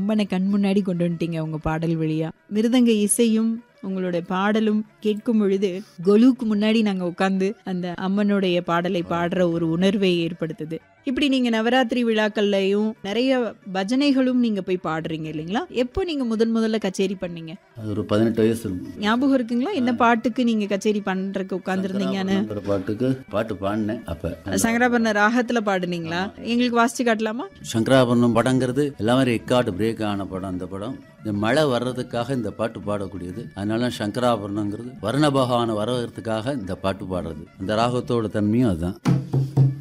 அம்மனை கண் முன்னாடி கொண்டு வந்துட்டீங்க உங்க பாடல் வழியா மிருதங்க இசையும் உங்களுடைய பாடலும் கேட்கும் பொழுது கொலுவுக்கு முன்னாடி நாங்க உட்கார்ந்து அந்த அம்மனுடைய பாடலை பாடுற ஒரு உணர்வை ஏற்படுத்துது இப்படி நீங்க நவராத்திரி விழாக்கள்லயும் நிறைய பஜனைகளும் நீங்க போய் பாடுறீங்க இல்லைங்களா எப்போ நீங்க முதன் முதல்ல கச்சேரி பண்ணீங்க அது ஒரு பதினெட்டு வயசு இருக்கும் ஞாபகம் இருக்குங்களா என்ன பாட்டுக்கு நீங்க கச்சேரி பண்றதுக்கு உட்கார்ந்துருந்தீங்கன்னு சங்கராபரணங்கிற பாட்டுக்கு பாட்டு பாடினேன் அப்ப சங்கராபரண ராகத்துல பாடுனீங்களா எங்களுக்கு வாசிச்சு காட்டலாமா சங்கராபரணம் படங்கிறது எல்லாமே ரெக்கார்டு பிரேக் ஆன படம் அந்த படம் இந்த மழை வர்றதுக்காக இந்த பாட்டு பாடக்கூடியது அதனால சங்கராபரணங்கிறது வர்ண பகவானை வரவேற்கிறதுக்காக இந்த பாட்டு பாடுறது அந்த ராகத்தோட தன்மையும் அதுதான்